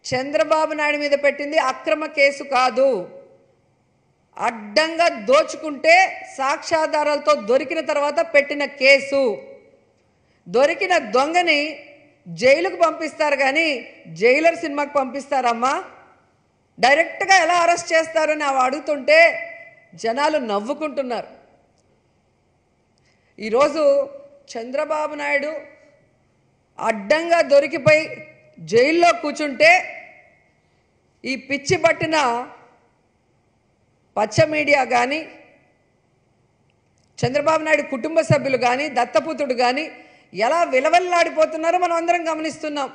చంద్రబాబు నాయుడు మీద పెట్టింది అక్రమ కేసు కాదు అడ్డంగా దోచుకుంటే సాక్ష్యాధారాలతో దొరికిన తర్వాత పెట్టిన కేసు దొరికిన దొంగని జైలుకు పంపిస్తారు కానీ జైలర్ సినిమాకి పంపిస్తారమ్మా డైరెక్ట్గా ఎలా అరెస్ట్ చేస్తారని అవి అడుగుతుంటే జనాలు నవ్వుకుంటున్నారు ఈరోజు చంద్రబాబు నాయుడు అడ్డంగా దొరికిపోయి జైల్లో కూర్చుంటే ఈ పిచ్చి పట్టిన పచ్చ మీడియా కానీ చంద్రబాబు నాయుడు కుటుంబ సభ్యులు కానీ దత్తపుత్రుడు కానీ ఎలా విలవల్లాడిపోతున్నారో మనం అందరం గమనిస్తున్నాం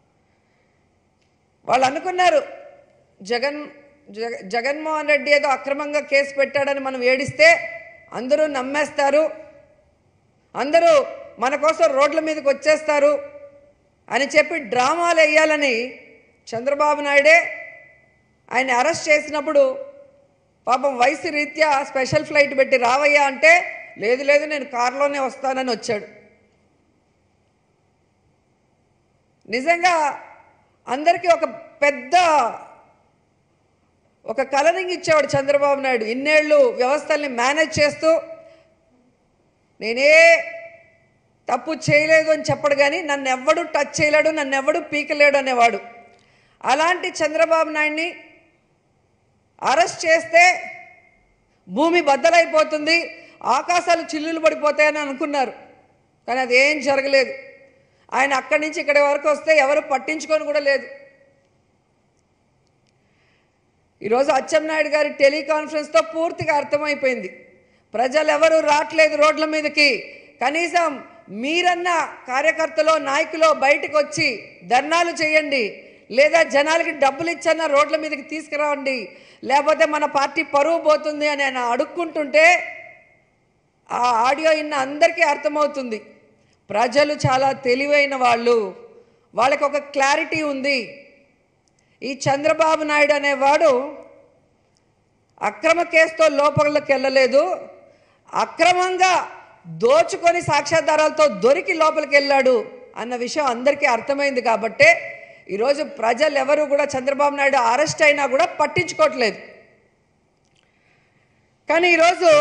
వాళ్ళు అనుకున్నారు జగన్ జగ జగన్మోహన్ రెడ్డి ఏదో అక్రమంగా కేసు పెట్టాడని మనం ఏడిస్తే అందరూ నమ్మేస్తారు అందరూ మన కోసం రోడ్ల మీదకి వచ్చేస్తారు అని చెప్పి డ్రామాలు వేయాలని చంద్రబాబు నాయుడే ఆయన అరెస్ట్ చేసినప్పుడు పాపం వయసు రీత్యా స్పెషల్ ఫ్లైట్ పెట్టి రావయ్యా అంటే లేదు లేదు నేను కారులోనే వస్తానని వచ్చాడు నిజంగా అందరికీ ఒక పెద్ద ఒక కలరింగ్ ఇచ్చేవాడు చంద్రబాబు నాయుడు ఇన్నేళ్ళు వ్యవస్థల్ని మేనేజ్ చేస్తూ నేనే తప్పు చేయలేదు అని చెప్పడు కానీ నన్ను ఎవ్వడు టచ్ చేయలేడు నన్ను ఎవ్వడు పీకలేడు అనేవాడు అలాంటి చంద్రబాబు నాయుడిని అరెస్ట్ చేస్తే భూమి బద్దలైపోతుంది ఆకాశాలు చిల్లులు పడిపోతాయని అనుకున్నారు కానీ అదేం జరగలేదు ఆయన అక్కడి నుంచి ఇక్కడి వరకు వస్తే ఎవరు పట్టించుకొని కూడా లేదు ఈరోజు అచ్చెన్నాయుడు గారి టెలికాన్ఫరెన్స్తో పూర్తిగా అర్థమైపోయింది ప్రజలు ఎవరు రావట్లేదు రోడ్ల మీదకి కనీసం మీరన్న కార్యకర్తలో నాయకులో బయటకు వచ్చి ధర్నాలు చేయండి లేదా జనాలకి డబ్బులు ఇచ్చన్న రోడ్ల మీదకి తీసుకురావండి లేకపోతే మన పార్టీ పరువు పోతుంది అని ఆయన అడుక్కుంటుంటే ఆ ఆడియో ఇన్న అందరికీ అర్థమవుతుంది ప్రజలు చాలా తెలివైన వాళ్ళు వాళ్ళకి ఒక క్లారిటీ ఉంది ఈ చంద్రబాబు నాయుడు అనేవాడు అక్రమ కేసుతో లోపలికి వెళ్ళలేదు అక్రమంగా దోచుకొని సాక్ష్యాధారాలతో దొరికి లోపలికి వెళ్ళాడు అన్న విషయం అందరికీ అర్థమైంది కాబట్టే ఈరోజు ప్రజలు ఎవరు కూడా చంద్రబాబు నాయుడు అరెస్ట్ అయినా కూడా పట్టించుకోవట్లేదు కానీ ఈరోజు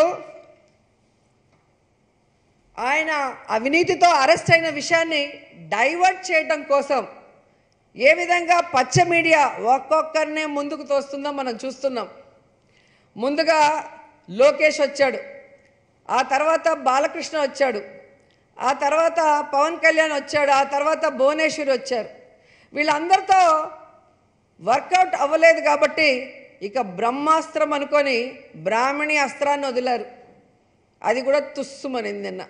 ఆయన అవినీతితో అరెస్ట్ అయిన విషయాన్ని డైవర్ట్ చేయడం కోసం ఏ విధంగా పచ్చ మీడియా ఒక్కొక్కరినే ముందుకు తోస్తుందో మనం చూస్తున్నాం ముందుగా లోకేష్ వచ్చాడు ఆ తర్వాత బాలకృష్ణ వచ్చాడు ఆ తర్వాత పవన్ కళ్యాణ్ వచ్చాడు ఆ తర్వాత భువనేశ్వరి వచ్చారు వీళ్ళందరితో వర్కౌట్ అవ్వలేదు కాబట్టి ఇక బ్రహ్మాస్త్రం అనుకొని బ్రాహ్మణి అస్త్రాన్ని వదిలారు అది కూడా తుస్సుమనింది నిన్న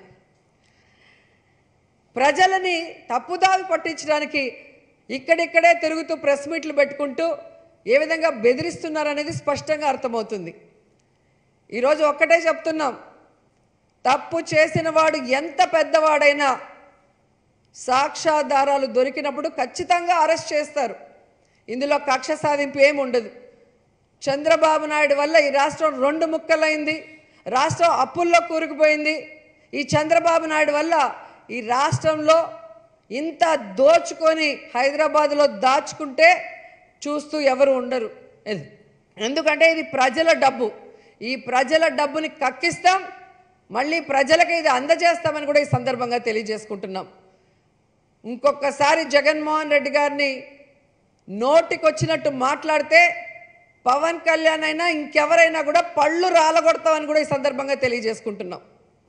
ప్రజలని తప్పుదావి పట్టించడానికి ఇక్కడిక్కడే తిరుగుతూ ప్రెస్ మీట్లు పెట్టుకుంటూ ఏ విధంగా బెదిరిస్తున్నారనేది స్పష్టంగా అర్థమవుతుంది ఈరోజు ఒక్కటే చెప్తున్నాం తప్పు చేసిన వాడు ఎంత పెద్దవాడైనా సాక్ష్యాధారాలు దొరికినప్పుడు ఖచ్చితంగా అరెస్ట్ చేస్తారు ఇందులో కక్ష సాధింపు ఏమి ఉండదు చంద్రబాబు నాయుడు వల్ల ఈ రాష్ట్రం రెండు ముక్కలైంది రాష్ట్రం అప్పుల్లో కూరుకుపోయింది ఈ చంద్రబాబు నాయుడు వల్ల ఈ రాష్ట్రంలో ఇంత దోచుకొని హైదరాబాద్లో దాచుకుంటే చూస్తూ ఎవరు ఉండరు ఎన్- ఎందుకంటే ఇది ప్రజల డబ్బు ఈ ప్రజల డబ్బుని కక్కిస్తాం మళ్ళీ ప్రజలకు ఇది అందజేస్తామని కూడా ఈ సందర్భంగా తెలియజేసుకుంటున్నాం ఇంకొకసారి జగన్మోహన్ రెడ్డి గారిని నోటికొచ్చినట్టు మాట్లాడితే పవన్ కళ్యాణ్ అయినా ఇంకెవరైనా కూడా పళ్ళు రాలగొడతామని కూడా ఈ సందర్భంగా తెలియజేసుకుంటున్నాం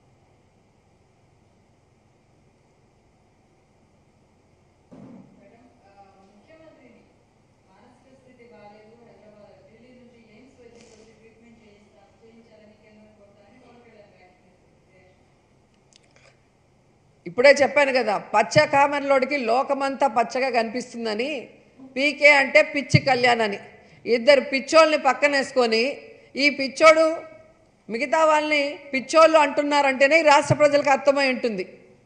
ఇప్పుడే చెప్పాను కదా పచ్చ కామన్లోడికి లోకమంతా పచ్చగా కనిపిస్తుందని పీకే అంటే పిచ్చి కళ్యాణ్ అని ఇద్దరు పిచ్చోళ్ళని పక్కనేసుకొని ఈ పిచ్చోడు మిగతా వాళ్ళని పిచ్చోళ్ళు అంటున్నారంటేనే ఈ రాష్ట్ర ప్రజలకు అర్థమై ఉంటుంది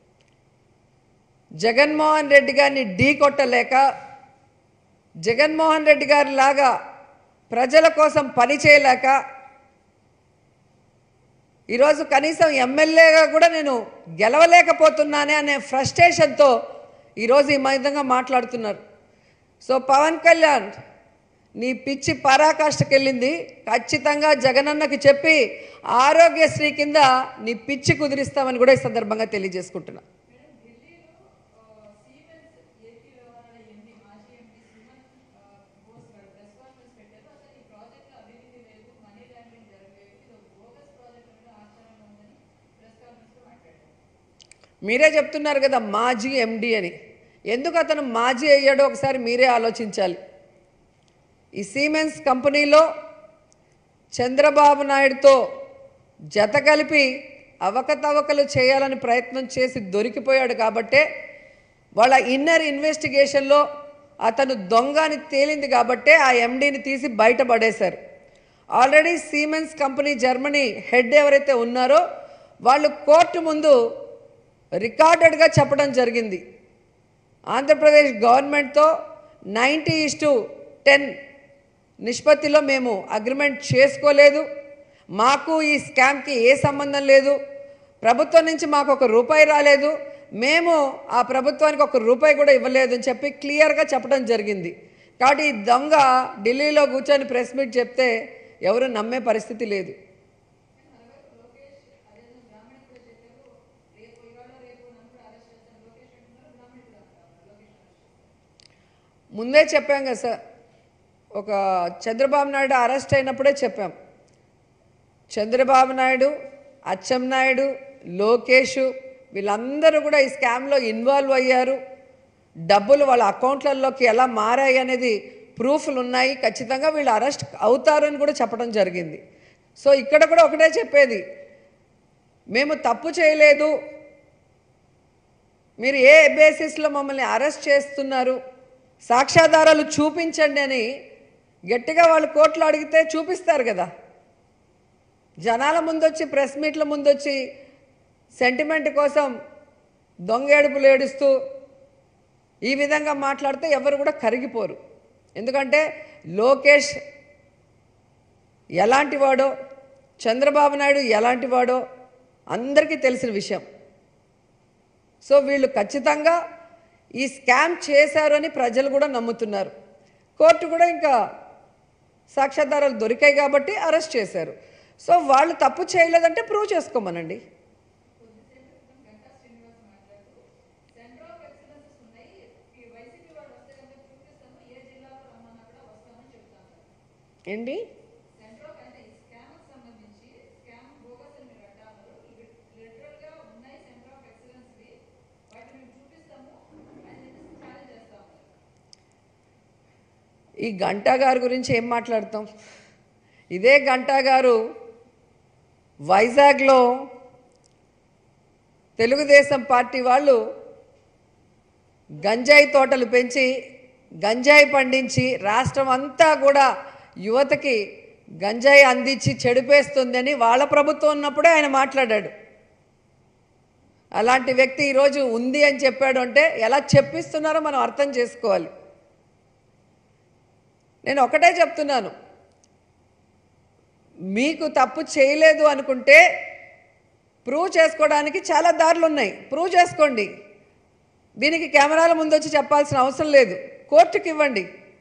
జగన్మోహన్ రెడ్డి గారిని ఢీ కొట్టలేక జగన్మోహన్ రెడ్డి గారి లాగా ప్రజల కోసం పని చేయలేక ఈరోజు కనీసం ఎమ్మెల్యేగా కూడా నేను గెలవలేకపోతున్నానే అనే ఫ్రస్ట్రేషన్తో ఈరోజు ఈ విధంగా మాట్లాడుతున్నారు సో పవన్ కళ్యాణ్ నీ పిచ్చి పరాకాష్ఠకెళ్ళింది ఖచ్చితంగా జగనన్నకి చెప్పి ఆరోగ్యశ్రీ కింద నీ పిచ్చి కుదిరిస్తామని కూడా ఈ సందర్భంగా తెలియజేసుకుంటున్నా మీరే చెప్తున్నారు కదా మాజీ ఎండి అని ఎందుకు అతను మాజీ అయ్యాడో ఒకసారి మీరే ఆలోచించాలి ఈ సీమెన్స్ కంపెనీలో చంద్రబాబు నాయుడుతో జత కలిపి అవకతవకలు చేయాలని ప్రయత్నం చేసి దొరికిపోయాడు కాబట్టే వాళ్ళ ఇన్నర్ ఇన్వెస్టిగేషన్లో అతను దొంగ అని తేలింది కాబట్టే ఆ ఎండీని తీసి బయటపడేశారు already Siemens company Germany head ఎవరైతే ఉన్నారో వాళ్ళు కోర్టు ముందు రికార్డెడ్గా చెప్పడం జరిగింది ఆంధ్రప్రదేశ్ గవర్నమెంట్తో నైంటీ ఇస్ టు టెన్ నిష్పత్తిలో మేము అగ్రిమెంట్ చేసుకోలేదు మాకు ఈ స్కామ్కి ఏ సంబంధం లేదు ప్రభుత్వం నుంచి మాకు ఒక రూపాయి రాలేదు మేము ఆ ప్రభుత్వానికి ఒక రూపాయి కూడా ఇవ్వలేదు అని చెప్పి క్లియర్గా చెప్పడం జరిగింది కాబట్టి ఈ దొంగ ఢిల్లీలో కూర్చొని ప్రెస్ మీట్ చెప్తే ఎవరు నమ్మే పరిస్థితి లేదు ముందే చెప్పాం కదా సార్ ఒక చంద్రబాబు నాయుడు అరెస్ట్ అయినప్పుడే చెప్పాం చంద్రబాబు నాయుడు అచ్చెం నాయుడు లోకేష్ వీళ్ళందరూ కూడా ఈ స్కామ్లో ఇన్వాల్వ్ అయ్యారు డబ్బులు వాళ్ళ అకౌంట్లలోకి ఎలా మారాయి అనేది ప్రూఫ్లు ఉన్నాయి ఖచ్చితంగా వీళ్ళు అరెస్ట్ అవుతారు అని కూడా చెప్పడం జరిగింది సో ఇక్కడ కూడా ఒకటే చెప్పేది మేము తప్పు చేయలేదు మీరు ఏ బేసిస్లో మమ్మల్ని అరెస్ట్ చేస్తున్నారు సాక్ష్యాధారాలు చూపించండి అని గట్టిగా వాళ్ళు కోర్టులో అడిగితే చూపిస్తారు కదా జనాల ముందొచ్చి ప్రెస్ మీట్ల ముందొచ్చి సెంటిమెంట్ కోసం దొంగ ఏడుపులు ఏడుస్తూ ఈ విధంగా మాట్లాడితే ఎవరు కూడా కరిగిపోరు ఎందుకంటే లోకేష్ ఎలాంటి వాడో చంద్రబాబు నాయుడు ఎలాంటి వాడో అందరికీ తెలిసిన విషయం సో వీళ్ళు ఖచ్చితంగా ఈ స్కామ్ చేశారు అని ప్రజలు కూడా నమ్ముతున్నారు కోర్టు కూడా ఇంకా సాక్ష్యాధారాలు దొరికాయి కాబట్టి అరెస్ట్ చేశారు సో వాళ్ళు తప్పు చేయలేదంటే ప్రూవ్ చేసుకోమనండి ఏంటి ఈ గంటా గారి గురించి ఏం మాట్లాడతాం ఇదే గంటా గారు వైజాగ్లో తెలుగుదేశం పార్టీ వాళ్ళు గంజాయి తోటలు పెంచి గంజాయి పండించి రాష్ట్రం అంతా కూడా యువతకి గంజాయి అందించి చెడిపేస్తుందని వాళ్ళ ప్రభుత్వం ఉన్నప్పుడే ఆయన మాట్లాడాడు అలాంటి వ్యక్తి ఈరోజు ఉంది అని చెప్పాడు అంటే ఎలా చెప్పిస్తున్నారో మనం అర్థం చేసుకోవాలి నేను ఒకటే చెప్తున్నాను మీకు తప్పు చేయలేదు అనుకుంటే ప్రూవ్ చేసుకోవడానికి చాలా దారులు ఉన్నాయి ప్రూవ్ చేసుకోండి దీనికి కెమెరాల ముందు వచ్చి చెప్పాల్సిన అవసరం లేదు కోర్టుకి ఇవ్వండి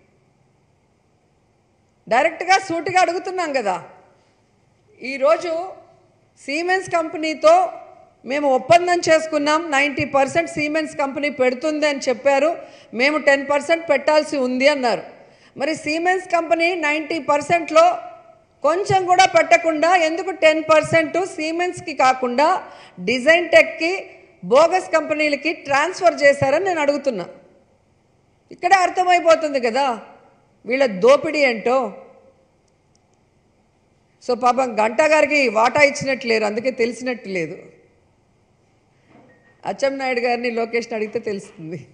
డైరెక్ట్గా సూటిగా అడుగుతున్నాం కదా ఈరోజు సీమెన్స్ కంపెనీతో మేము ఒప్పందం చేసుకున్నాం నైంటీ పర్సెంట్ సీమెన్స్ కంపెనీ పెడుతుంది అని చెప్పారు మేము టెన్ పర్సెంట్ పెట్టాల్సి ఉంది అన్నారు మరి సీమెన్స్ కంపెనీ నైంటీ పర్సెంట్లో కొంచెం కూడా పెట్టకుండా ఎందుకు టెన్ పర్సెంట్ సీమెన్స్కి కాకుండా డిజైన్ టెక్కి బోగస్ కంపెనీలకి ట్రాన్స్ఫర్ చేశారని నేను అడుగుతున్నా ఇక్కడే అర్థమైపోతుంది కదా వీళ్ళ దోపిడీ ఏంటో సో పాపం గంటా గారికి వాటా ఇచ్చినట్టు లేరు అందుకే తెలిసినట్టు లేదు అచ్చెన్నాయుడు గారిని లోకేష్ని అడిగితే తెలుస్తుంది